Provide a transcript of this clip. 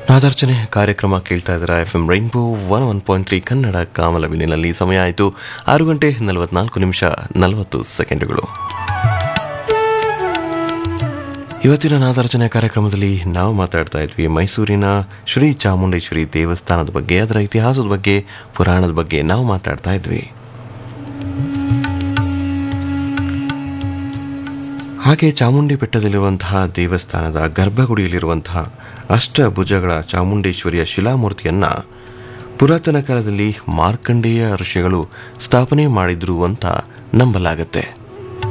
ನಾದಾರ್ಚನೆ ಕಾರ್ಯಕ್ರಮ ಕೇಳ್ತಾ ಇದ್ದೀರಾ F M rainbow one one point three Kannada ಕಾಮಲವಿನಿನಲ್ಲಿ ಸಮಯ ಆಯಿತು ಆರು ಗಂಟೆ ನಲವತ್ನಾಲ್ಕು ನಿಮಿಷ ನಲವತ್ತು ಸೆಕೆಂಡುಗಳು ಇವತ್ತಿನ ನಾದಾರ್ಚನೆ ಕಾರ್ಯಕ್ರಮದಲ್ಲಿ ನಾವು ಮಾತಾಡ್ತಾ ಇದ್ವಿ ಮೈಸೂರಿನ ಶ್ರೀ ಚಾಮುಂಡೇಶ್ವರಿ ದೇವಸ್ಥಾನದ ಬಗ್ಗೆ ಅದರ ಇತಿಹಾಸದ ಬಗ್ಗೆ ಪುರಾಣದ ಬಗ್ಗೆ ನಾವು ಮಾತಾಡ್ತಾ ಇದ್ವಿ ಹಾಗೆ ಚಾಮುಂಡಿ ಬೆಟ್ಟದಲ್ಲಿರುವಂತಹ ದೇವಸ್ಥಾನದ ಗರ್ಭಗುಡಿಯಲ್ಲಿರುವಂತಹ ಅಷ್ಟಭುಜಗಳ ಚಾಮುಂಡೇಶ್ವರಿಯ ಶಿಲಾಮೂರ್ತಿಯನ್ನ ಪುರಾತನ ಕಾಲದಲ್ಲಿ ಮಾರ್ಕಂಡೇಯ ಋಷಿಗಳು ಸ್ಥಾಪನೆ ಮಾಡಿದ್ರು ಅಂತ ನಂಬಲಾಗತ್ತೆ